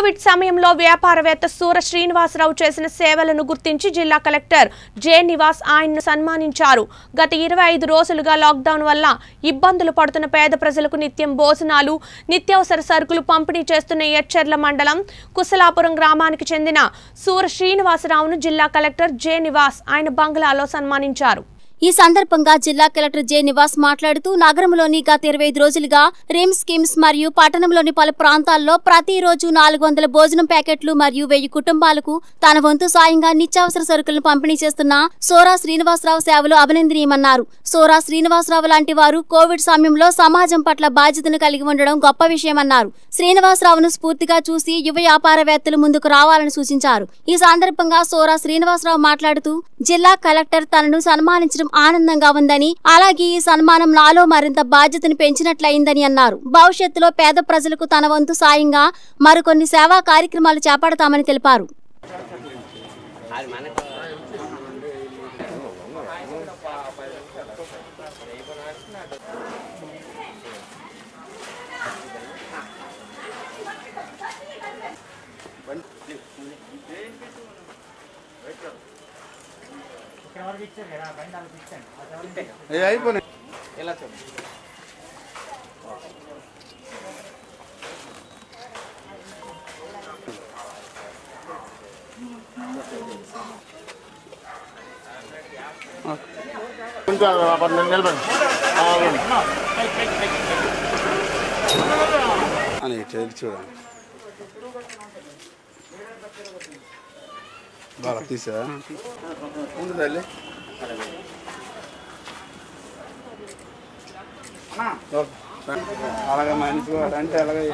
Covid సమయంలో వ్యాపారవేత్త సూర శ్రీనివాసరావు చేసిన సేవలను గుర్తించి జిల్లా కలెక్టర్ జె నివాస్ ఆయన్ను సన్మానించారు గత ఇరవై ఐదు రోజులుగా లాక్డౌన్ వల్ల ఇబ్బందులు పడుతున్న పేద ప్రజలకు నిత్యం భోజనాలు నిత్యావసర సరుకులు పంపిణీ చేస్తున్న ఎచ్చర్ల మండలం కుశలాపురం గ్రామానికి చెందిన సూర శ్రీనివాసరావును జిల్లా కలెక్టర్ జె నివాస్ ఆయన బంగ్లాలో సన్మానించారు ఈ సందర్భంగా జిల్లా కలెక్టర్ జె నివాస్ మాట్లాడుతూ నగరంలోని గత ఇరవై ఐదు రోజులుగా రిమ్స్ కిమ్స్ మరియు పట్టణంలోని పలు ప్రాంతాల్లో ప్రతిరోజు నాలుగు వందల భోజనం ప్యాకెట్లు మరియు వెయ్యి కుటుంబాలకు తన వంతు సాయంగా నిత్యావసర సరుకులను పంపిణీ చేస్తున్న సోరా శ్రీనివాసరావు సేవలు అభినందనీయమన్నారు సోరా శ్రీనివాసరావు లాంటి వారు కోవిడ్ సమయంలో సమాజం పట్ల బాధ్యతను కలిగి ఉండడం గొప్ప విషయమన్నారు శ్రీనివాసరావును స్ఫూర్తిగా చూసి యువ వ్యాపారవేత్తలు ముందుకు రావాలని సూచించారు ఈ సందర్భంగా సోరా శ్రీనివాసరావు మాట్లాడుతూ జిల్లా కలెక్టర్ తనను సన్మానించడం ఆనందంగా ఉందని అలాగే ఈ సన్మానం నాలో మరింత బాధ్యతను పెంచినట్లయిందని అన్నారు భవిష్యత్తులో పేద ప్రజలకు తన వంతు సాయంగా మరికొన్ని సేవా కార్యక్రమాలు చేపడతామని తెలిపారు ఏ అయిపోయినాయి కొంచెం అప్పుడు నిలబడి అని చేతి చూడండి బాగా తీసా ముందు తల్లి ఓకే. అలాగే మనిషి అంటే అలాగే